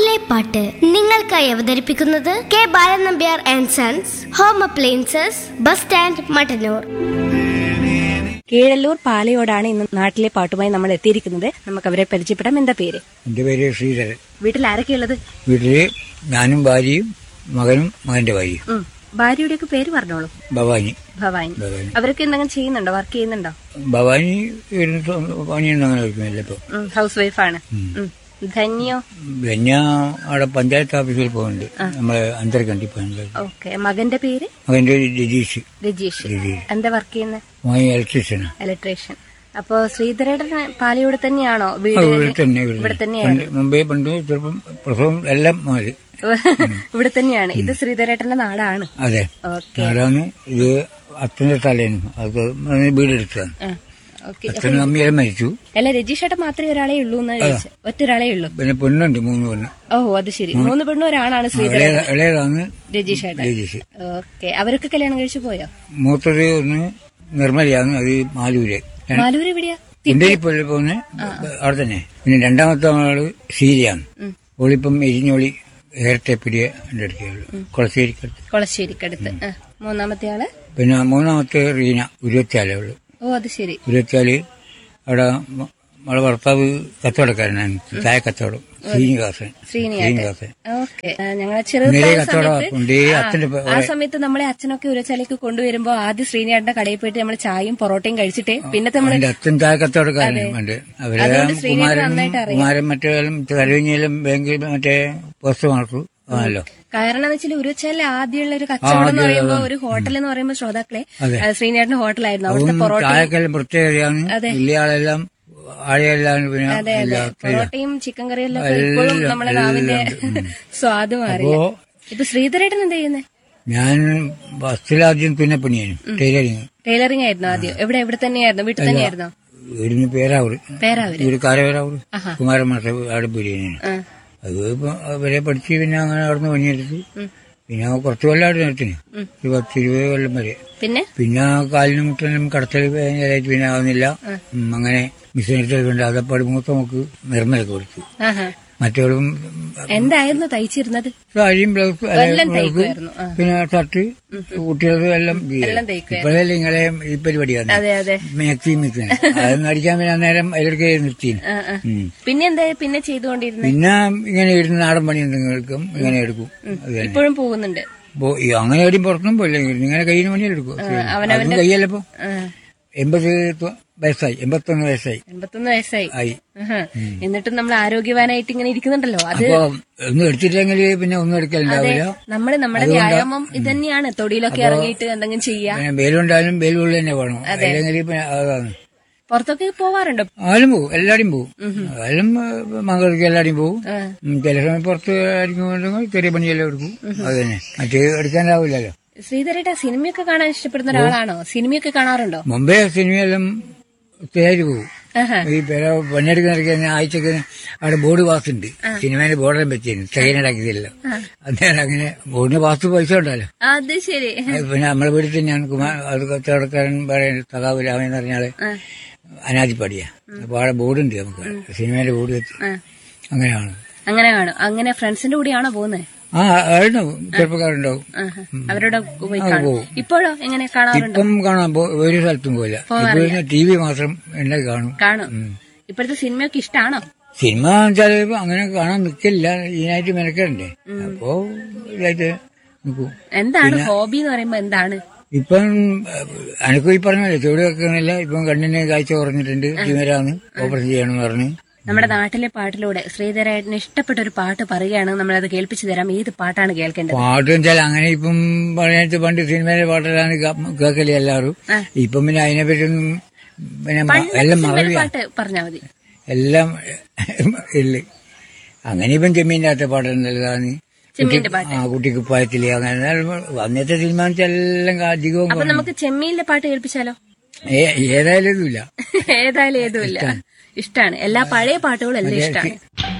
നാട്ടിലെ പാട്ട് നിങ്ങൾക്കായി അവതരിപ്പിക്കുന്നത് K Balan Nambiar and sons home appliances bus stand Mattannur Keezhallur പാലയോടാണ് ഇന്ന് നാട്ടിലെ പാട്ടുമായി നമ്മൾ എത്തിയിരിക്കുന്നത് നമുക്ക് അവരെ പരിചയപ്പെടാം എന്താ പേര് എൻ്റെ പേര് ശ്രീധരൻ വീട്ടിൽ ആരൊക്കെയുള്ളത് വീട്ടില് ഞാനും ഭാര്യയും മകനും മകന്റെ ഭാര്യയും ഉം. ഭാര്യയുടെയൊക്കെ പേര് പറഞ്ഞോളൂ ഭവാനി ഭവാനി ഭവാനി അവരൊക്കെ എന്തെങ്കിലും ചെയ്യുന്നുണ്ടോ വർക്ക് ചെയ്യുന്നുണ്ടോ ഭവാനി ഇരുന്ന് പണിയൊന്നും അങ്ങനെ വയ്ക്കുന്നില്ല ഇപ്പൊ ഉം, ഹൗസ് വൈഫാണ് ഉം. ധന്യോ പിന്നെ അവിടെ പഞ്ചായത്ത് ഓഫീസിൽ പോകുന്നുണ്ട് നമ്മളെ അന്തരക്കണ്ടി പോകുന്നുണ്ട് ഓക്കെ മകന്റെ പേര് മകന്റെ ഒരു രജീഷ് രജീഷ് രജീഷ് എന്താ വർക്ക് ചെയ്യുന്നത് മകൻ ഇലക്ട്രീഷ്യനാണ് ഇലക്ട്രീഷ്യൻ അപ്പൊ ശ്രീധരയുടെ പാലയോട് തന്നെയാണോ വീട് ഇവിടെ തന്നെ ഇവിടെ തന്നെയാണ് പണ്ട് മുമ്പേ പണ്ട് ചെറുപ്പം പ്രസവം എല്ലാം മാറി ഇവിടെ തന്നെയാണ് ഇത് ശ്രീധരേട്ടന്റെ നാടാണ് അതെ ഓക്കെ അതാണ് ഇത് അച്ഛന്റെ തലേനും അത് വീടെടുത്തതാണ് ഓക്കെ അച്ഛനും അമ്മയെല്ലാം മരിച്ചു അല്ല രജീഷേട്ടൻ മാത്രമേ ഒരാളേ ഉള്ളൂ എന്ന് ചോദിച്ചു ഒറ്റ ഒരാളേ ഉള്ളൂ പിന്നെ പെണ്ണുണ്ട് മൂന്ന് പെണ്ണ് ഓ അത് ശരി മൂന്ന് പെണ്ണും ഒരാണാണ് ശ്രീധരൻ ഇളയ- ഇളയതാണ് രജീഷേട്ടൻ രജീഷ് ഓക്കെ അവരൊക്കെ കല്യാണം കഴിച്ചു പോയോ മൂത്തത് ഒന്ന് നിർമ്മലയാണ് അത് മാലൂര് മാലൂർ എവിടെയാ കുണ്ടേരിപ്പള്ളി പോകുന്ന അവിടെ തന്നെ പിന്നെ രണ്ടാമത്തെ ആള് സീരിയാണ് ഓളിപ്പം എരിഞ്ഞോളി ഏരട്ടെപ്പിടിയ എൻ്റെ അടുത്തുള്ളൂ കുളശ്ശേരിക്കടുത്ത് കൊളശ്ശേരിക്കടുത്ത് ആ. മൂന്നാമത്തെ ആള് പിന്നെ മൂന്നാമത്തെ റീന ഉരുവച്ചാലേ ഉള്ളു ഓ അത് ശരി ഉരുവച്ചാല് അവിടെ മ- നമ്മളെ ഭർത്താവ് കച്ചവടക്കാരനാണ് ചായ കച്ചവടം ശ്രീനിവാസൻ ശ്രീനിവാസൻ ഓക്കെ ഞങ്ങളെ ചെറുതായ നിറയെ സമയത്ത് കച്ചവടം ഉണ്ട് അച്ഛന്റെ പ- ആ സമയത്ത് നമ്മളെ അച്ഛനൊക്കെ ഉരച്ചാലേക്ക് കൊണ്ടുവരുമ്പോ ആദ്യം ശ്രീനിയേട്ടന്റെ കടയിൽ പോയിട്ട് നമ്മൾ ചായയും പൊറോട്ടയും കഴിച്ചിട്ട് പിന്നെ നമ്മള് എന്റെ അച്ഛൻ ചായ കച്ചവടക്കാരനാണ് പണ്ട് അവരെ അതുകൊണ്ട് ശ്രീനിയേട്ടൻ കുമാരൻ നന്നായിട്ട് അറിയാം. കുമാരൻ മറ്റേ തലവിഞ്ഞിലും ബാങ്കിൽ മറ്റേ പോസ്റ്റ് മാർത്തു ആണല്ലോ കാരണം എന്ന് വെച്ചാൽ ഉരുവച്ചാലിലെ ആദ്യമുള്ള ഒരു കച്ചവടം എന്ന് പറയുമ്പോ ഒരു ഹോട്ടൽ എന്ന് പറയുമ്പോൾ ശ്രോതാക്കളെ ആ, ശ്രീനിയേട്ടന്റെ ഹോട്ടലായിരുന്നു അവിടുത്തെ പൊറോട്ട ചായക്കെല്ലാം പ്രത്യേകതയാണ് വലിയ ആളെല്ലാം ആളെല്ലാം പിന്നെ എല്ലാ- പൊറോട്ടയും ചിക്കൻ കറിയും എല്ലാം ഒക്കെ ഇപ്പോഴും നമ്മുടെ നാവിന്റെ സ്വാദ് മാറില്ല അപ്പോ ഇപ്പൊ ശ്രീധരേട്ടൻ എന്താ ചെയ്യുന്നത് ഞാൻ ബസ്സിലാദ്യം തുന്നപ്പണിയാനും ടൈലറിങ് ടൈലറിംഗ് ആയിരുന്നു ആദ്യം എവിടെ എവിടെ തന്നെയായിരുന്നു വീട്ടിൽ തന്നെയായിരുന്നോ വീടിന് പേരാവൂർ പേരാവര് വീട് കാരവേരാവൂർ കുമാരൻ മാഷ അവിടെ പിരിയാനാണ് ആ. അത് ഇപ്പൊ അവരെ പഠിച്ച് പിന്നെ അങ്ങനെ അവിടുന്ന് പണിയെടുത്തു പിന്നെ കുറച്ച് കൊല്ലം അവിടെ നിർത്തിന് ഒരു പത്ത് ഇരുപത് കൊല്ലം വരെ പിന്നെ പിന്നെ കാലിന് മുട്ടലും കടത്തൽ വേദനയായിട്ട് പിന്നെ ആവുന്നില്ല ഉം, അങ്ങനെ മിഷനടുത്ത് അതപ്പാട് മൂത്ത നമുക്ക് നിർമ്മലൊക്കെ കൊടുത്തു ആഹാ മറ്റവരും എന്തായിരുന്നു തയ്ച്ചിരുന്നത് സാരിയും ബ്ലൗസ് എല്ലാം തയ്ക്കുമായിരുന്നു ആ. പിന്നെ ഷർട്ട് കുട്ടികൾക്ക് എല്ലാം എല്ലാം തയ്ക്കുമായിരുന്നു ഇപ്പോഴല്ലേ നിങ്ങളെ ഈ പരിപാടിയാണ് അതെ അതെ മാക്സി മിക്സിന് അതൊന്നും അടിക്കാൻ പിന്നെ അന്നേരം അതിലേക്ക് നിർത്തി ആ, ആ. പിന്നെ എന്താ പിന്നെ ചെയ്തുകൊണ്ടിരുന്നത് പിന്നെ ഇങ്ങനെ ഇരുന്ന് നാടൻ പണി എന്തെങ്കിലും ഇങ്ങനെ എടുക്കും അത് തന്നെ ഇപ്പോഴും പോകുന്നുണ്ട് അപ്പോ ഈ അങ്ങനെ എവിടെയും പുറത്തും പോയില്ല ഇങ്ങനെ കയ്യിന് പണിയെടുക്കും അതും കയ്യല്ലപ്പോ ആ. എൺപത് ത്വ- വയസ്സായി എൺപത്തൊന്ന് വയസ്സായി എൺപത്തൊന്ന് വയസ്സായി ആയി ആഹാ. എന്നിട്ടും നമ്മൾ ആരോഗ്യവാനായിട്ട് ഇങ്ങനെ ഇരിക്കുന്നുണ്ടല്ലോ അത് അപ്പൊ ഒന്നും എടുത്തില്ലെങ്കിൽ പിന്നെ ഒന്നും എടുക്കലുണ്ടാവില്ല നമ്മള് നമ്മുടെ വ്യായാമം ഇത് തന്നെയാണ് തൊടിയിലൊക്കെ ഇറങ്ങിയിട്ട് എന്തെങ്കിലും ചെയ്യാ പിന്നെ ബേലുണ്ടായാലും ബേലുള്ളിൽ തന്നെ വേണം അല്ലെങ്കിൽ പിന്നെ അതാണ് പുറത്തൊക്കെ പോവാറുണ്ടോ ആരും പോകും എല്ലാരും പോകും ആരും മംഗളൂർക്ക് എല്ലാരും പോകും ആ. ഉം, ചില സമയം പുറത്ത് ആയിരിക്കും ചെറിയ പണിയെല്ലാം എടുക്കും അത് തന്നെ മറ്റേ എടുക്കാനാവില്ലല്ലോ ശ്രീധരേട്ട സിനിമയൊക്കെ കാണാൻ ഇഷ്ടപ്പെടുന്ന ഒരാളാണോ സിനിമയൊക്കെ കാണാറുണ്ടോ മുമ്പേ സിനിമയെല്ലാം തേര് പോകും ആഹാ. ഈ പേര പണിയെടുക്കുന്ന ആഴ്ചക്ക് അവിടെ ബോർഡ് പാസ് ഉണ്ട് സിനിമേന്റെ ബോർഡെല്ലാം വെച്ചിരുന്നു സെക്കൻഡ് അന്നേരം അങ്ങനെ ബോർഡിന് പാസ് പൈസ ഉണ്ടല്ലോ അത് ശരി അത് പിന്നെ നമ്മളെ വീട്ടിൽ തന്നെയാണ് കുമാർ അത് കച്ചവടക്കാരൻ പറയുന്നത് സഖാവ് രാമൻ എന്ന് പറഞ്ഞാല് അനാദിപ്പടിയാ അപ്പൊ അവിടെ ബോർഡ് ഉണ്ട് നമുക്ക് സിനിമേന്റെ ബോർഡ് വെച്ച് അങ്ങനെയാണ് അങ്ങനെ കാണും അങ്ങനെ ഫ്രണ്ട്സിന്റെ കൂടെയാണോ പോകുന്നത് ആ ഉണ്ടാവും ചെറുപ്പക്കാരുണ്ടാവും അവരോട് പോയി കാണും ഇപ്പോഴോ എങ്ങനെ കാണാറുണ്ടോ ഇപ്പം കാണാൻ പോ- ഒരു സ്ഥലത്തും പോയില്ല ഇപ്പൊ പിന്നെ ടി വി മാത്രം എന്നെ കാണും കാണും ഇപ്പോഴത്തെ സിനിമയൊക്കെ ഇഷ്ടാണോ സിനിമ വെച്ചാല് അങ്ങനെ കാണാൻ നിൽക്കില്ല ഇതിനായിട്ട് മെനക്കണ്ടേ അപ്പോ ഇതായിട്ട് നിൽക്കും എന്താണ് ഹോബി എന്ന് പറയുമ്പോ എന്താണ് ഇപ്പം അനക്കും ഈ പറഞ്ഞല്ലേ ചൂട് വെക്കുന്നില്ല ഇപ്പം കണ്ണിന് കാഴ്ച കുറഞ്ഞിട്ടുണ്ട് തിമരാന്ന് ഓപ്പറേഷൻ ചെയ്യണമെന്ന് പറഞ്ഞ് നമ്മുടെ നാട്ടിലെ പാട്ടിലൂടെ ശ്രീധരേട്ടന് ഇഷ്ടപ്പെട്ട ഒരു പാട്ട് പറയുകയാണ് നമ്മളത് കേൾപ്പിച്ചു തരാം ഏത് പാട്ടാണ് കേൾക്കേണ്ടത് പാട്ട് വെച്ചാൽ അങ്ങനെ ഇപ്പം പറഞ്ഞിട്ട് പണ്ട് സിനിമയിലെ പാട്ടെല്ലാം കേൾക്കല് എല്ലാവരും ഇപ്പം പിന്നെ അതിനെപ്പറ്റിയൊന്നും പിന്നെ മ- എല്ലാം സിനിമയിലെ മറവിയാ പാട്ട് പറഞ്ഞാൽ മതി എല്ലാം ഇല്ല അങ്ങനെ ഇപ്പം ചെമ്മീൻ്റെ അകത്തെ പാട്ട് നല്ലതാണ് ചെമ്മീന്റെ പാട്ട് ആ കുട്ടിക്കുപ്പായത്തില് അങ്ങനെ അന്നത്തെ സിനിമ എന്ന് വെച്ചാൽ എല്ലാം അധികവും അപ്പൊ നമുക്ക് ചെമ്മീനിലെ പാട്ട് കേൾപ്പിച്ചാലോ ഏ- ഏതായാലും ഇതുമില്ല ഏതായാലും ഏതുമില്ല ഇഷ്ടാണ് എല്ലാ പഴയ പാട്ടുകളും എല്ലാം ഇഷ്ടമാണ്